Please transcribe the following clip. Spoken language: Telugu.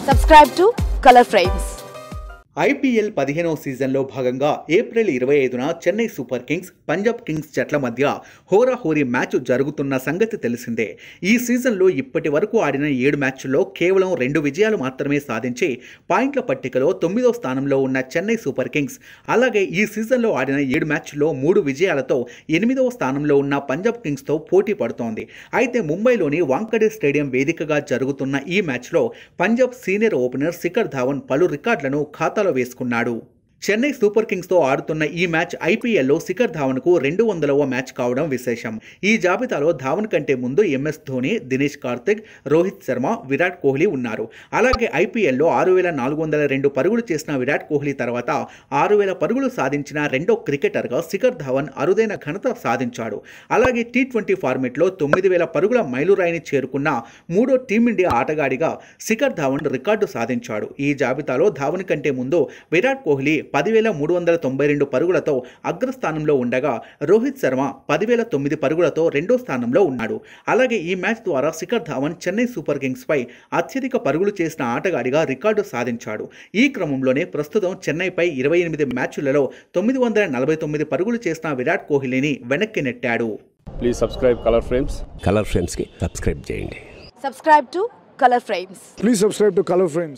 Subscribe to Color Frames. IPL పదిహేనవ సీజన్లో భాగంగా ఏప్రిల్ ఇరవై ఐదున Chennai Super Kings Punjab Kings జట్ల మధ్య హోరాహోరీ మ్యాచ్ జరుగుతున్న సంగతి తెలిసిందే ఈ సీజన్లో ఇప్పటి వరకు ఆడిన ఏడు మ్యాచ్ల్లో కేవలం రెండు విజయాలు మాత్రమే సాధించి పాయింట్ల పట్టికలో తొమ్మిదో స్థానంలో ఉన్న చెన్నై సూపర్ కింగ్స్ అలాగే ఈ సీజన్లో ఆడిన ఏడు మ్యాచ్ల్లో మూడు విజయాలతో ఎనిమిదవ స్థానంలో ఉన్న పంజాబ్ కింగ్స్తో పోటీ పడుతోంది అయితే ముంబైలోని వాంకడే స్టేడియం వేదికగా జరుగుతున్న ఈ మ్యాచ్లో పంజాబ్ సీనియర్ ఓపెనర్ శిఖర్ ధావన్ పలు రికార్డులను ఖాతాలో వేసుకున్నాడు చెన్నై సూపర్ కింగ్స్తో ఆడుతున్న ఈ మ్యాచ్ ఐపీఎల్లో శిఖర్ ధావన్కు రెండు వందలవ మ్యాచ్ కావడం విశేషం ఈ జాబితాలో ధావన్ కంటే ముందు ఎంఎస్ ధోని దినేష్ కార్తిక్ రోహిత్ శర్మ విరాట్ కోహ్లీ ఉన్నారు అలాగే ఐపీఎల్లో ఆరు వేల నాలుగు వందల రెండు పరుగులు చేసిన విరాట్ కోహ్లీ తర్వాత ఆరు వేల పరుగులు సాధించిన రెండో క్రికెటర్గా శిఖర్ ధావన్ అరుదైన ఘనత సాధించాడు అలాగే టీ ట్వంటీ ఫార్మెట్లో తొమ్మిది వేల పరుగుల మైలురాయిని చేరుకున్న మూడో టీమిండియా ఆటగాడిగా శిఖర్ ధావన్ రికార్డు సాధించాడు ఈ జాబితాలో ధావన్ కంటే ముందు విరాట్ కోహ్లీ పదివేల మూడు వందల తొంభై రెండు పరుగులతో అగ్రస్థానంలో ఉండగా రోహిత్ శర్మ పదివేల తొమ్మిది పరుగులతో రెండో స్థానంలో ఉన్నాడు అలాగే ఈ మ్యాచ్ ద్వారా శిఖర్ ధావన్ చెన్నై సూపర్ కింగ్స్ పై అత్యధిక పరుగులు చేసిన ఆటగాడిగా రికార్డు సాధించాడు ఈ క్రమంలోనే ప్రస్తుతం చెన్నైపై ఇరవై ఎనిమిది మ్యాచ్లలో తొమ్మిది వందల నలభై తొమ్మిది పరుగులు చేసిన విరాట్ కోహ్లీని వెనక్కి నెట్టాడు please subscribe Color Frames Color ఫ్రేమ్స్కి సబ్స్క్రైబ్ చేయండి Subscribe to Color Frames. Please subscribe to Color Frames.